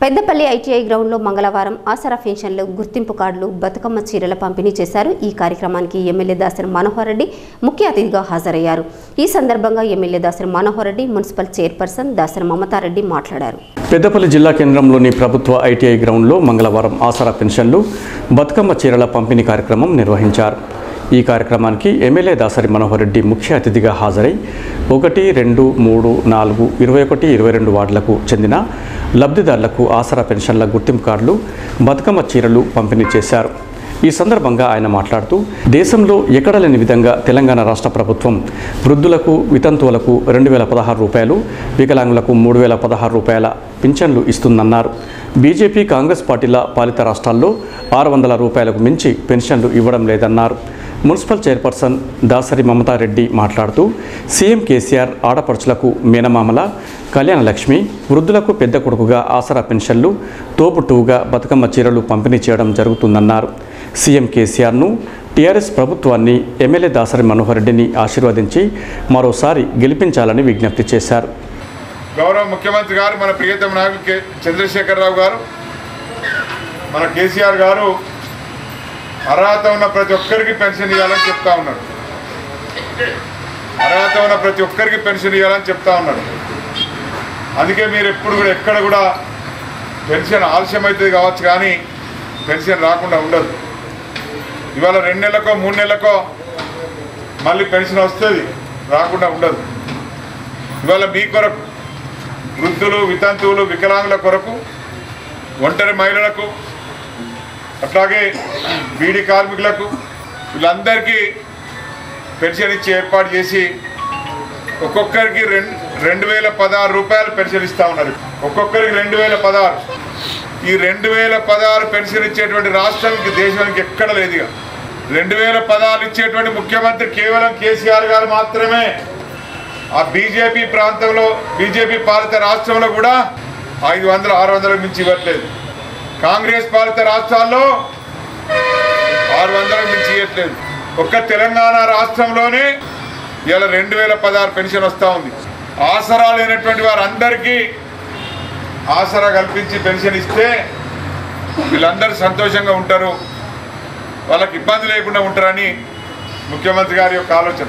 Peddapalli ITI గ్రౌండ్లో మంగళవారం ఆసరా పెన్షన్లు గుర్తింపు కార్డులు బతుకమ్మ చీరల పంపిణీ చేశారు ఈ కార్యక్రమానికి ఎమ్మెల్యే దాసరి మనోహర్ రెడ్డి ముఖ్య అతిథిగా హాజరయ్యారు ఈ సందర్భంగా MLA Dasari Manohar Reddy municipal chairperson Dasari Mamata Reddy మాట్లాడారు పెద్దపల్లి జిల్లా కేంద్రంలోని ప్రభుత్వ ఐటీఐ గ్రౌండ్లో మంగళవారం ఆసరా పెన్షన్లు బతుకమ్మ చీరల పంపిణీ కార్యక్రమం నిర్వహించారు ఈ కార్యక్రమానికి ఎమ్మెల్యే దాసరి మనోహర్ రెడ్డి ముఖ్య అతిథిగా హాజరై ఒకటి రెండు మూడు నాలుగు ఇరవై ఒకటి ఇరవై రెండు వార్డులకు చెందిన లబ్ధిదారులకు ఆసరా పెన్షన్ల గుర్తింపు కార్డులు బతుకమ్మ చీరలు పంపిణీ చేశారు ఈ సందర్భంగా ఆయన మాట్లాడుతూ దేశంలో ఎక్కడ లేని విధంగా తెలంగాణ రాష్ట్ర ప్రభుత్వం వృద్ధులకు వితంతువులకు రెండు వేల పదహారు రూపాయలు వికలాంగులకు మూడు వేల పదహారు రూపాయల పింఛన్లు ఇస్తుందన్నారు బీజేపీ కాంగ్రెస్ పార్టీల పాలిత రాష్ట్రాల్లో ఆరు వందల రూపాయలకు మించి పెన్షన్లు ఇవ్వడం లేదన్నారు మున్సిపల్ చైర్పర్సన్ దాసరి మమతారెడ్డి మాట్లాడుతూ సీఎం కేసీఆర్ ఆడపడుచులకు మేనమామల కళ్యాణ లక్ష్మి వృద్ధులకు పెద్ద కొడుకుగా ఆసరా పెన్షన్లు తోబుట్టువుగా బతుకమ్మ చీరలు పంపిణీ చేయడం జరుగుతుందన్నారు సీఎం కేసీఆర్ను టీఆర్ఎస్ ప్రభుత్వాన్ని ఎమ్మెల్యే దాసరి మనోహర్ రెడ్డిని ఆశీర్వదించి మరోసారి గెలిపించాలని విజ్ఞప్తి చేశారు గౌరవ ముఖ్యమంత్రి గారు మన ప్రియతమ నాయకులు కె చంద్రశేఖరరావు గారు మన కేసీఆర్ గారు అర్హత ఉన్న ప్రతి ఒక్కరికి పెన్షన్ ఇవ్వాలని చెప్తా ఉన్నాడు అర్హత ఉన్న ప్రతి ఒక్కరికి పెన్షన్ ఇవ్వాలని చెప్తా ఉన్నాడు అందుకే మీరు ఎప్పుడు కూడా ఎక్కడ కూడా పెన్షన్ ఆలస్యం అవుతుంది కావచ్చు కానీ పెన్షన్ రాకుండా ఉండదు ఇవాళ రెండు నెలలకో మూడు నెలలకో మళ్ళీ పెన్షన్ వస్తుంది రాకుండా ఉండదు ఇవాళ మీ కొరకు వృద్ధులు వితంతువులు వికలాంగుల కొరకు ఒంటరి మహిళలకు అట్లాగే బీడీ కార్మికులకు వీళ్ళందరికీ పెన్షన్ ఇచ్చి ఏర్పాటు చేసి ఒక్కొక్కరికి రెండు రెండు వేల పదహారు రూపాయలు పెన్షన్ ఇస్తా ఉన్నారు ఒక్కొక్కరికి రెండు వేల పదహారు ఈ రెండు వేల పదహారు పెన్షన్ ఇచ్చేటువంటి రాష్ట్రం ఇంక దేశానికి ఎక్కడ లేదు ఇక రెండు వేల పదహారు ఇచ్చేటువంటి ముఖ్యమంత్రి కేవలం కేసీఆర్ గారు మాత్రమే ఆ బీజేపీ ప్రాంతంలో బీజేపీ పాలిత రాష్ట్రంలో కూడా ఐదు వందలు ఆరు వందలకు మించి ఇవ్వట్లేదు కాంగ్రెస్ పాలిత రాష్ట్రాల్లో ఆరు వందలకు మించి ఇవ్వట్లేదు ఒక్క తెలంగాణ రాష్ట్రంలోనే ఇలా రెండు వేల పదహారు పెన్షన్ వస్తూ ఉంది ఆసరా లేనటువంటి వారందరికీ ఆసరా కల్పించి పెన్షన్ ఇస్తే వీళ్ళందరూ సంతోషంగా ఉంటారు వాళ్ళకి ఇబ్బంది లేకుండా ఉంటారని ముఖ్యమంత్రి గారి యొక్క ఆలోచన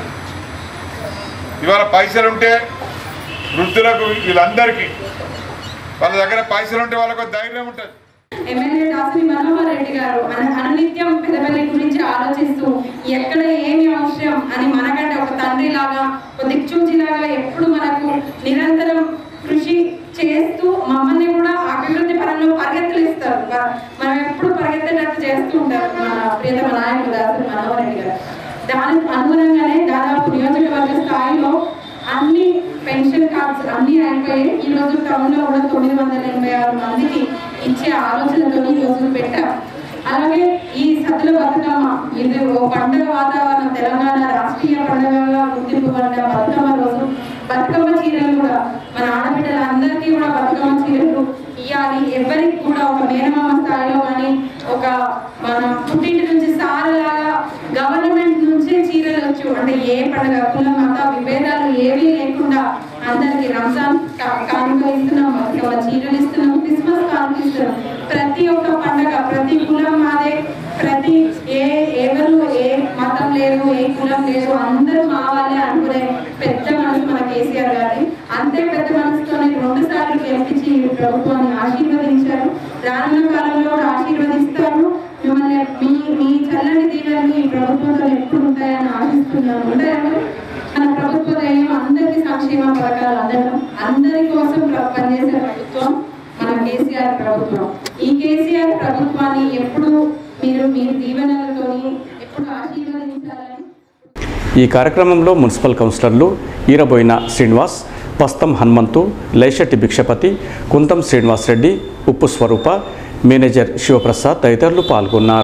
ఇవాళ పైసలు ఉంటే వృద్ధులకు వీళ్ళందరికీ వాళ్ళ దగ్గర పైసలు ఉంటే వాళ్ళకు ధైర్యం ఉంటుంది ఎమ్మెల్యే దాసరి మనోహర్ రెడ్డి గారు అన- అనునిత్యం పెదపల్లి గురించి ఆలోచిస్తూ ఎక్కడ ఏమి అవసరం అని మనకంటే ఒక తండ్రి లాగా ఒక దిక్చూచి లాగా ఎప్పుడు మనకు నిరంతరం కృషి చేస్తూ మమ్మల్ని కూడా అభివృద్ధి పరంలో పరిగెత్తలిస్తారు ప- మనం ఎప్పుడు పరిగెత్తేటట్టు చేస్తూ ఉంటారు మన ప్రియతమ నాయకుడు దాసరి మనోహర్ రెడ్డి గారు దానికి అనుగుణంగానే దాదాపు నియోజకవర్గ స్థాయిలో అన్ని పెన్షన్ కార్డ్స్ అన్ని అయిపోయి ఈ రోజు టౌన్ లో కూడా తొమ్మిది వందల ఎనభై ఆరు మందికి ఇచ్చే ఆలోచనతో ఈ రోజు పెట్టాం అలాగే ఈ సద్దుల బతుకమ్మ ఇది ఓ పండుగ వాతావరణం తెలంగాణ రాష్ట్రీయ పండుగగా గుర్తింపు పడిన బతుకమ్మ రోజు బతుకమ్మ చీరలు కూడా మన ఆడబిడ్డలందరికీ కూడా బతుకమ్మ చీరలు ఇవ్వాలి ఎవరికి కూడా ఒక మేనమామ స్థాయిలో కానీ ఒక మన పుట్టింటి నుంచి సారలాగా గవర్నమెంట్ నుంచే చీరలు వచ్చు అంటే ఏ పండుగ కుల మత విభేదాలు ఏవీ లేకుండా అందరికి రంజాన్ కా- కానుక ఇస్తున్నాం బతుకమ్మ చీరలు ఇస్తున్నాం క్రిస్మస్ కానుక ఇస్తున్నాం ప్రతి ఒక్క పండుగ ప్రతి కులం మాదే ప్రతి ఏ ఎవరు ఏ మతం లేదు ఏ కులం లేదు అందరూ మా వాళ్ళే అనుకునే పెద్ద మనసు మన కేసీఆర్ గారి అంతే పెద్ద మనసుతోనే రెండు సార్లు గెలిపించి ఈ ప్రభుత్వాన్ని ఆశీర్వదించారు రానున్న కాలంలో కూడా ఆశీర్వదిస్తారు మిమ్మల్ని మీ మీ చల్లని దీవెనలు ఈ ప్రభుత్వంతో ఎప్పుడు ఉంటాయని ఆశిస్తున్నాను ఉంటాయని మన ప్రభుత్వ ధ్యేయం అందరికీ సంక్షేమ పథకాలు అందడం అందరి కోసం ప్ర- పనిచేసే ప్రభుత్వం మన కేసీఆర్ ప్రభుత్వం ఈ కేసీఆర్ ప్రభుత్వాన్ని ఎప్పుడు మీరు మీ దీవెనలతోని ఎప్పుడు ఆశీర్వదించాలని ఈ కార్యక్రమంలో మున్సిపల్ కౌన్సిలర్లు ఈరబోయిన శ్రీనివాస్ పస్తం హనుమంతు లైశెట్టి భిక్షపతి కుంతం శ్రీనివాస్ రెడ్డి ఉప్పు స్వరూప మేనేజర్ శివప్రసాద్ తదితరులు పాల్గొన్నారు